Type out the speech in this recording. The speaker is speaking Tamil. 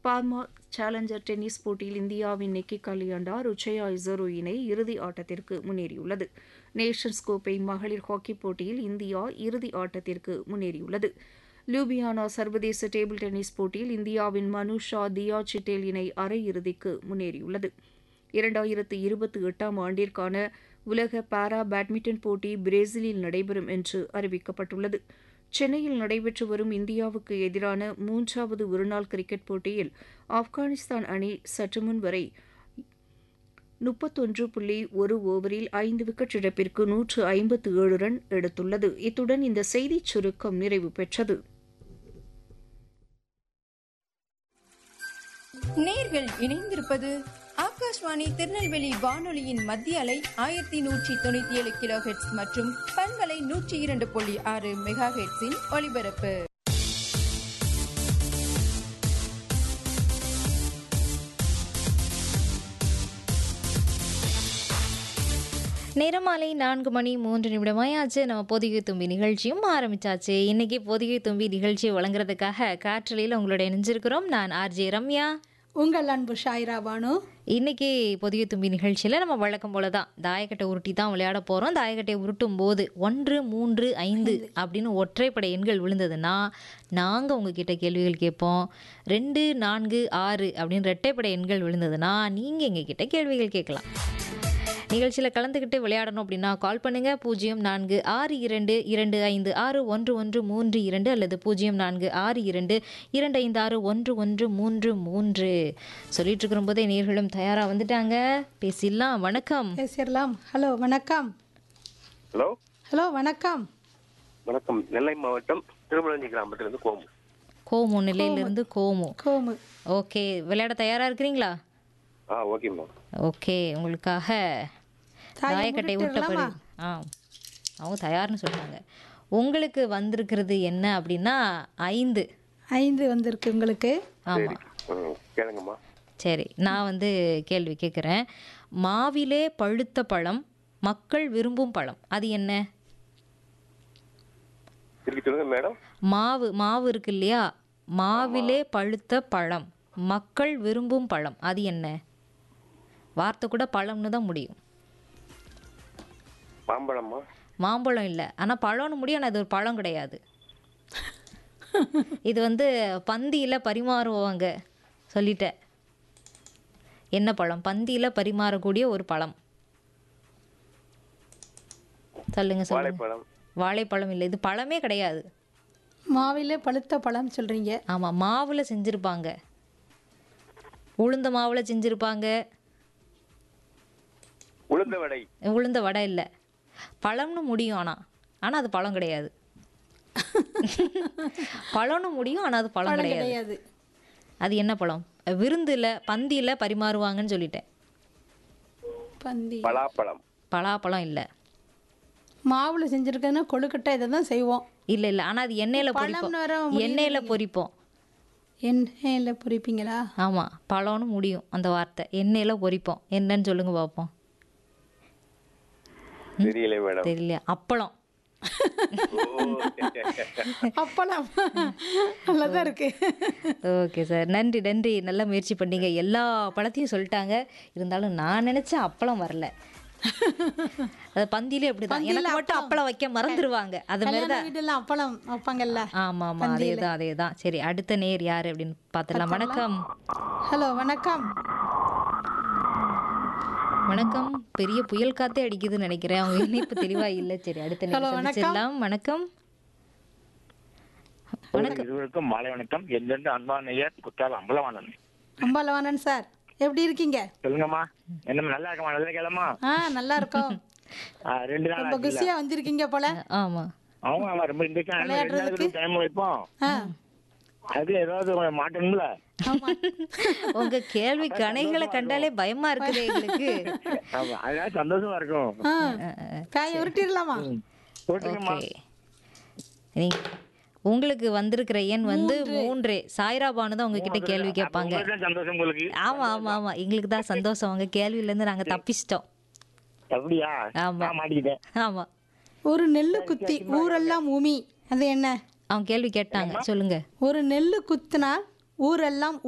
பார்மா சேலஞ்சர் டென்னிஸ் போட்டியில் இந்தியாவின் நிக்கி கலியாண்டா ருச்சயா இசரோ இணை இறுதி ஆட்டத்திற்கு முன்னேறியுள்ளது நேஷன்ஸ் கோப்பை மகளிர் ஹாக்கி போட்டியில் இந்தியா இறுதி ஆட்டத்திற்கு முன்னேறியுள்ளது லூபியானா சர்வதேச டேபிள் டென்னிஸ் போட்டியில் இந்தியாவின் மனுஷா தியா சிட்டேல் இணை அரையிறுதிக்கு முன்னேறியுள்ளது இரண்டாயிரத்து இருபத்தி எட்டாம் ஆண்டிற்கான உலக பாரா பேட்மிண்டன் போட்டி பிரேசிலில் நடைபெறும் என்று அறிவிக்கப்பட்டுள்ளது சென்னையில் நடைபெற்று வரும் இந்தியாவுக்கு எதிரான மூன்றாவது ஒருநாள் கிரிக்கெட் போட்டியில் ஆப்கானிஸ்தான் அணி சற்றுமுன் வரை முப்பத்தொன்று புள்ளி ஒரு ஓவரில் ஐந்து விக்கெட் இழப்பிற்கு நூற்று ஐம்பத்து ஏழு ரன் எடுத்துள்ளது இத்துடன் இந்த செய்திச் சுருக்கம் நிறைவு பெற்றது நேர்கள் இணைந்திருப்பது ஆகாஷ்வாணி திருநெல்வேலி வானொலியின் மத்திய அலை ஆயிரத்தி நூற்றி தொண்ணூத்தி ஏழு கிலோ ஹெட்ஸ் மற்றும் பண்பலை நூற்றி இரண்டு புள்ளி ஆறு மெகா ஹெட்ஸின் ஒலிபரப்பு நிறமாலை நான்கு மணி மூன்று நிமிடமாயாச்சு நம்ம பொதிகை தும்பி நிகழ்ச்சியும் ஆரம்பிச்சாச்சு இன்னைக்கு பொதிகை தும்பி நிகழ்ச்சியை வழங்குறதுக்காக காற்றலையில் உங்களோட இணைஞ்சிருக்கிறோம் நான் ஆர்ஜே ரம்யா உங்கள் அன்பு ஷாயிரா பானு இன்னைக்கு பொதிகை தும்பி நிகழ்ச்சியில் நம்ம வழக்கம் போல தான் தாயக்கட்டை உருட்டி தான் விளையாட போகிறோம் தாயக்கட்டை உருட்டும் போது ஒன்று மூன்று ஐந்து அப்படின்னு ஒற்றைப்படை எண்கள் விழுந்ததுன்னா நாங்கள் உங்ககிட்ட கேள்விகள் கேட்போம் ரெண்டு நான்கு ஆறு அப்படின்னு ரெட்டைப்படை எண்கள் விழுந்ததுன்னா நீங்கள் எங்ககிட்ட கேள்விகள் கேட்கலாம் நிகழ்ச்சியில் கலந்துக்கிட்டு விளையாடணும் அப்படின்னா கால் பண்ணுங்கள் பூஜ்ஜியம் நான்கு ஆறு இரண்டு இரண்டு ஐந்து ஆறு ஒன்று ஒன்று மூன்று இரண்டு அல்லது பூஜ்ஜியம் நான்கு ஆறு இரண்டு இரண்டு ஐந்து ஆறு ஒன்று ஒன்று மூன்று மூன்று சொல்லிட்டு இருக்கிற போதே நேர்களும் தயாராக வந்துட்டாங்க பேசிடலாம் வணக்கம் பேசிடலாம் ஹலோ வணக்கம் ஹலோ ஹலோ வணக்கம் வணக்கம் நெல்லை மாவட்டம் திருமலஞ்சி கிராமத்திலிருந்து கோமு கோமு நிலையிலிருந்து கோமு கோமு ஓகே விளையாட தயாராக இருக்கிறீங்களா ஆ ஓகேம்மா ஓகே உங்களுக்காக தாயை தாயக்கட்டை உருட்டப்படு உருட்டிடலாமா? ஆ அவங்க தயார்னு சொல்லிட்டாங்க உங்களுக்கு வந்திருக்கிறது என்ன அப்படின்னா ஐந்து ஐந்து வந்திருக்கு உங்களுக்கு ஆமாம் ம், கேளுங்கம்மா சரி நான் வந்து கேள்வி கேட்குறேன் மாவிலே பழுத்த பழம் மக்கள் விரும்பும் பழம் அது என்ன திருப்பி சொல்லுங்க மேடம் மாவு மாவு இருக்கு இல்லையா மாவிலே பழுத்த பழம் மக்கள் விரும்பும் பழம் அது என்ன வார்த்தை கூட பழம்னு தான் முடியும் மாம்பழம்மா மாம்பழம் இல்லை ஆனால் பழம்னு முடியும் ஆனால் இது ஒரு பழம் கிடையாது இது வந்து பந்தியில் பரிமாறுவாங்க சொல்லிட்டேன் என்ன பழம் பந்தியில் பரிமாறக்கூடிய ஒரு பழம் சொல்லுங்க சொல்லுங்க வாழைப்பழம் வாழைப்பழம் இல்லை இது பழமே கிடையாது மாவிலே பழுத்த பழம் சொல்றீங்க ஆமாம் மாவில் செஞ்சுருப்பாங்க உளுந்த மாவில் செஞ்சுருப்பாங்க உளுந்த வடை உளுந்த வடை இல்லை பழம்னு முடியும் ஆனால் ஆனால் அது பழம் கிடையாது பழம்னு முடியும் ஆனால் அது பழம் பழம் கிடையாது கிடையாது அது என்ன பழம் விருந்தில் பந்தியில் பரிமாறுவாங்கன்னு சொல்லிட்டேன் பந்தி பலாப்பழம் பலாப்பழம் இல்லை மாவுல செஞ்சிருக்கதுன்னா கொழுக்கட்டை இதை தான் செய்வோம் இல்லை இல்லை ஆனால் அது எண்ணெயில் பொரிப்போம் பழம்னு வர முடியுது எண்ணெயில் பொரிப்போம் எண்ணெயில் பொரிப்பீங்களா ஆமாம் பழம்னு முடியும் அந்த வார்த்தை எண்ணெயில் பொரிப்போம் என்னன்னு சொல்லுங்க பார்ப்போம் தெரியல மேடம் தெரியல அப்பளம் அப்பளம் நல்லதா இருக்கு ஓகே சார் நன்றி நன்றி நல்லா முயற்சி பண்ணீங்க எல்லா பழத்தையும் சொல்லிட்டாங்க இருந்தாலும் நான் நினைச்ச அப்பளம் வரல அது பந்தியிலே அப்படிதான் எனக்கு மட்டும் அப்பளம் வைக்க மறந்துடுவாங்க அது மாதிரி கல்யாண வீடெல்லாம் அப்பளம் வைப்பாங்கல்ல ஆமா ஆமா அதே தான் அதே தான் சரி அடுத்த நேர் யாரு அப்படின்னு பார்த்துடலாம் வணக்கம் ஹலோ வணக்கம் வணக்கம் பெரிய புயல் காத்தே அடிக்குதுன்னு நினைக்கிறேன் அவங்க இணைப்பு தெளிவா இல்ல சரி அடுத்த நேர் சந்திச்சிடலாம் வணக்கம் இருவருக்கும் மாலை வணக்கம் எந்தெந்த அன்பானையர் குற்றால அம்பலவாணன் அம்பாலவானன் சார் எப்படி இருக்கீங்க சொல்லுங்கம்மா என்ன நல்லா இருக்கமா நல்லா கேளமா ஆ நல்லா இருக்கோம் ரெண்டு நாள் ரொம்ப குசியா வந்திருக்கீங்க போல ஆமா அவங்க ஆமா ரொம்ப இந்த டைம் வைப்போம் ஆ அது ஏதாவது மாட்டணும்ல ஆமா உங்க கேள்வி கணைகளை கண்டாலே பயமா இருக்குது எங்களுக்கு ஆமா அதனால சந்தோஷமா இருக்கும் ஆ காயை உருட்டிடலாமா போட்டுங்கம்மா ஓகே நீ உங்களுக்கு வந்திருக்கிற எண் வந்து மூன்று சாய்ரா பானு தான் உங்ககிட்ட கேள்வி கேட்பாங்க உங்களுக்கு தான் சந்தோஷம் உங்களுக்கு ஆமா ஆமா ஆமா எங்களுக்கு தான் சந்தோஷம் உங்க கேள்வியில இருந்து நாங்க தப்பிச்சிட்டோம் அப்படியா ஆமா. நான் மாட்டிக்கிட்டேன் ஆமா ஒரு நெல்லு குத்தி ஊரெல்லாம் உமி அது என்ன அவங்க கேள்வி கேட்டாங்க சொல்லுங்க ஒரு நெல்லு குத்தினால் ஊரெல்லாம்